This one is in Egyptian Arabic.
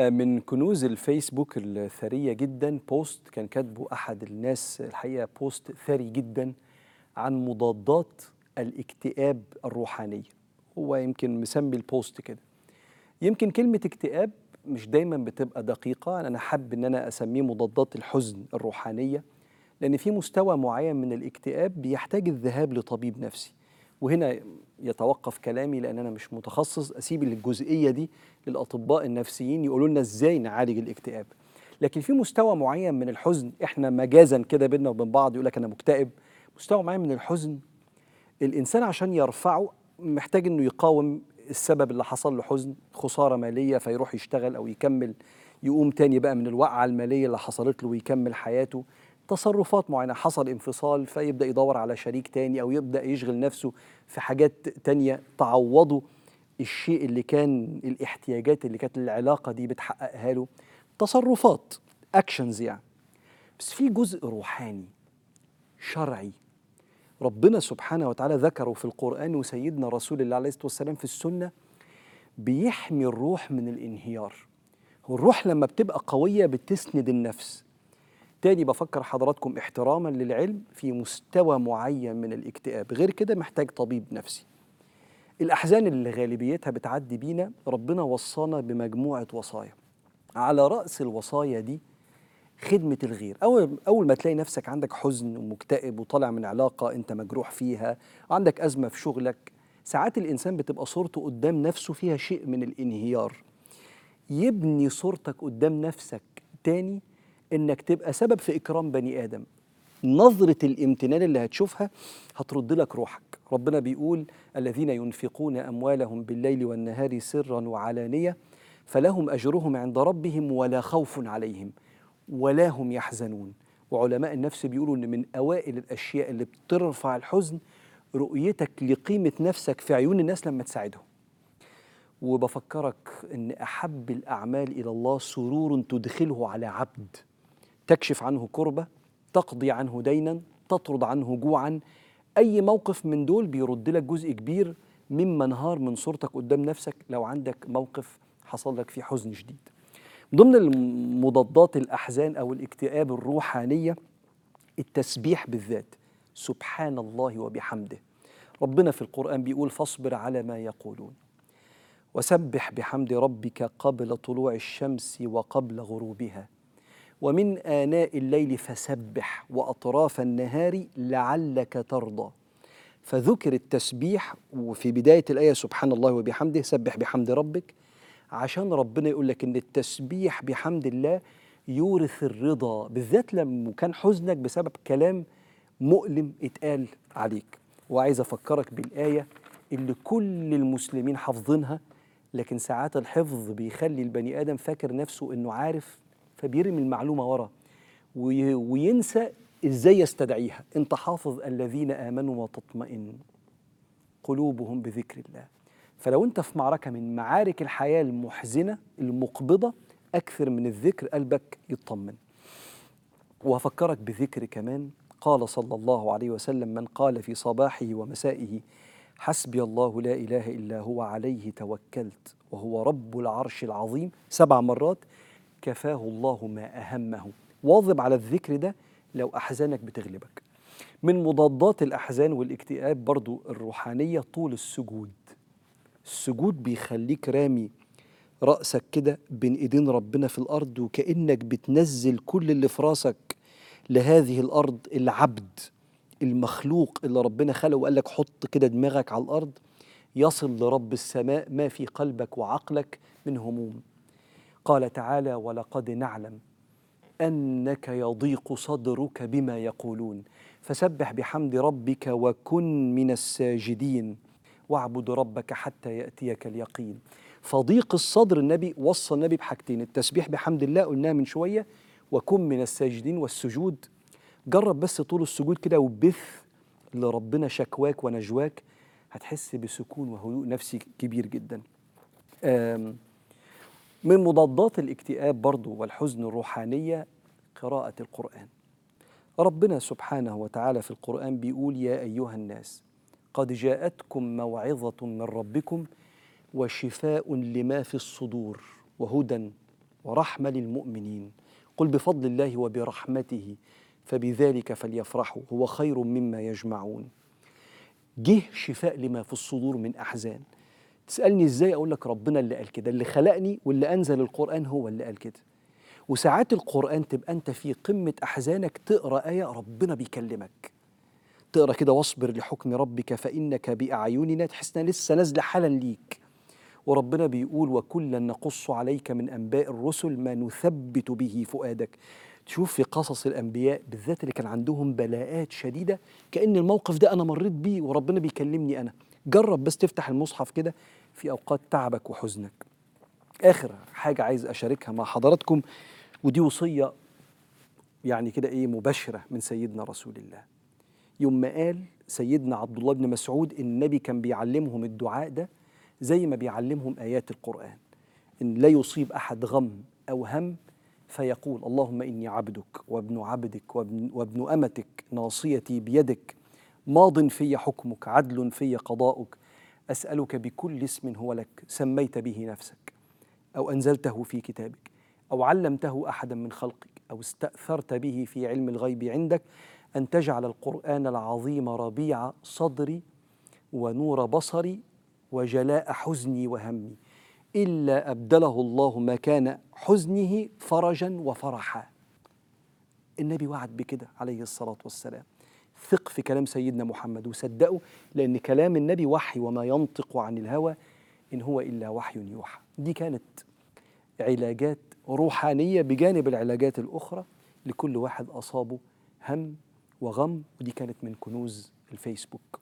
آه، من كنوز الفيسبوك الثرية جدا بوست كان كاتبه أحد الناس الحقيقة بوست ثري جدا عن مضادات الاكتئاب الروحانية هو يمكن مسمي البوست كده يمكن كلمة اكتئاب مش دايما بتبقى دقيقة أنا حابب إن أنا أسميه مضادات الحزن الروحانية لأن في مستوى معين من الاكتئاب بيحتاج الذهاب لطبيب نفسي وهنا يتوقف كلامي لأن أنا مش متخصص أسيب الجزئية دي للأطباء النفسيين يقولوا لنا إزاي نعالج الاكتئاب لكن في مستوى معين من الحزن إحنا مجازا كده بينا وبين بعض يقول لك أنا مكتئب مستوى معين من الحزن الإنسان عشان يرفعه محتاج إنه يقاوم السبب اللي حصل له حزن خسارة مالية فيروح يشتغل أو يكمل يقوم تاني بقى من الوقعة المالية اللي حصلت له ويكمل حياته تصرفات معينة حصل انفصال فيبدأ يدور على شريك تاني أو يبدأ يشغل نفسه في حاجات تانية تعوضه الشيء اللي كان الاحتياجات اللي كانت العلاقة دي بتحققها له تصرفات اكشنز يعني بس في جزء روحاني شرعي ربنا سبحانه وتعالى ذكره في القرآن وسيدنا رسول الله عليه الصلاة والسلام في السنة بيحمي الروح من الانهيار والروح لما بتبقى قوية بتسند النفس تاني بفكر حضراتكم احتراما للعلم في مستوى معين من الاكتئاب غير كده محتاج طبيب نفسي الأحزان اللي غالبيتها بتعدي بينا ربنا وصانا بمجموعة وصايا على رأس الوصايا دي خدمة الغير أول, أول ما تلاقي نفسك عندك حزن ومكتئب وطالع من علاقة أنت مجروح فيها وعندك أزمة في شغلك ساعات الإنسان بتبقى صورته قدام نفسه فيها شيء من الانهيار يبني صورتك قدام نفسك تاني انك تبقى سبب في اكرام بني ادم نظرة الامتنان اللي هتشوفها هترد لك روحك ربنا بيقول الذين ينفقون أموالهم بالليل والنهار سرا وعلانية فلهم أجرهم عند ربهم ولا خوف عليهم ولا هم يحزنون وعلماء النفس بيقولوا ان من اوائل الاشياء اللي بترفع الحزن رؤيتك لقيمه نفسك في عيون الناس لما تساعدهم وبفكرك ان احب الاعمال الى الله سرور تدخله على عبد تكشف عنه كربه تقضي عنه دينا تطرد عنه جوعا اي موقف من دول بيرد لك جزء كبير مما انهار من صورتك قدام نفسك لو عندك موقف حصل لك فيه حزن شديد ضمن المضادات الاحزان او الاكتئاب الروحانيه التسبيح بالذات سبحان الله وبحمده ربنا في القران بيقول فاصبر على ما يقولون وسبح بحمد ربك قبل طلوع الشمس وقبل غروبها ومن آناء الليل فسبح وأطراف النهار لعلك ترضى فذكر التسبيح وفي بداية الآية سبحان الله وبحمده سبح بحمد ربك عشان ربنا يقول لك إن التسبيح بحمد الله يورث الرضا بالذات لما كان حزنك بسبب كلام مؤلم اتقال عليك وعايز أفكرك بالآية اللي كل المسلمين حافظينها لكن ساعات الحفظ بيخلي البني آدم فاكر نفسه إنه عارف فبيرمي المعلومة ورا وي- وينسى إزاي يستدعيها أنت حافظ الذين آمنوا وتطمئن قلوبهم بذكر الله فلو أنت في معركة من معارك الحياة المحزنة المقبضة أكثر من الذكر قلبك يطمن وأفكرك بذكر كمان قال صلى الله عليه وسلم من قال في صباحه ومسائه حسبي الله لا إله إلا هو عليه توكلت وهو رب العرش العظيم سبع مرات كفاه الله ما أهمه واظب على الذكر ده لو أحزانك بتغلبك من مضادات الأحزان والاكتئاب برضو الروحانية طول السجود السجود بيخليك رامي رأسك كده بين إيدين ربنا في الأرض وكأنك بتنزل كل اللي في راسك لهذه الأرض العبد المخلوق اللي ربنا خلقه وقال لك حط كده دماغك على الأرض يصل لرب السماء ما في قلبك وعقلك من هموم قال تعالى ولقد نعلم انك يضيق صدرك بما يقولون فسبح بحمد ربك وكن من الساجدين واعبد ربك حتى ياتيك اليقين فضيق الصدر النبي وصى النبي بحاجتين التسبيح بحمد الله قلناها من شويه وكن من الساجدين والسجود جرب بس طول السجود كده وبث لربنا شكواك ونجواك هتحس بسكون وهدوء نفسي كبير جدا آم من مضادات الاكتئاب برضو والحزن الروحانية قراءة القرآن ربنا سبحانه وتعالى في القرآن بيقول يا أيها الناس قد جاءتكم موعظة من ربكم وشفاء لما في الصدور وهدى ورحمة للمؤمنين قل بفضل الله وبرحمته فبذلك فليفرحوا هو خير مما يجمعون جه شفاء لما في الصدور من أحزان تسألني إزاي أقول لك ربنا اللي قال كده اللي خلقني واللي أنزل القرآن هو اللي قال كده وساعات القرآن تبقى أنت في قمة أحزانك تقرأ آية ربنا بيكلمك تقرأ كده واصبر لحكم ربك فإنك بأعيننا تحس إنها لسه نازلة حالا ليك وربنا بيقول وكلا نقص عليك من أنباء الرسل ما نثبت به فؤادك تشوف في قصص الأنبياء بالذات اللي كان عندهم بلاءات شديدة كأن الموقف ده أنا مريت بيه وربنا بيكلمني أنا جرب بس تفتح المصحف كده في أوقات تعبك وحزنك آخر حاجة عايز أشاركها مع حضراتكم ودي وصية يعني كده إيه مباشرة من سيدنا رسول الله يوم ما قال سيدنا عبد الله بن مسعود النبي كان بيعلمهم الدعاء ده زي ما بيعلمهم آيات القرآن إن لا يصيب أحد غم أو هم فيقول اللهم إني عبدك وابن عبدك وابن, وابن أمتك ناصيتي بيدك ماض في حكمك عدل في قضاؤك أسألك بكل اسم هو لك سميت به نفسك أو أنزلته في كتابك أو علمته أحدا من خلقك أو استأثرت به في علم الغيب عندك أن تجعل القرآن العظيم ربيع صدري ونور بصري وجلاء حزني وهمي إلا أبدله الله مكان حزنه فرجا وفرحا النبي وعد بكده عليه الصلاة والسلام ثق في كلام سيدنا محمد وصدقه لأن كلام النبي وحي وما ينطق عن الهوى إن هو إلا وحي يوحى دي كانت علاجات روحانية بجانب العلاجات الأخرى لكل واحد أصابه هم وغم ودي كانت من كنوز الفيسبوك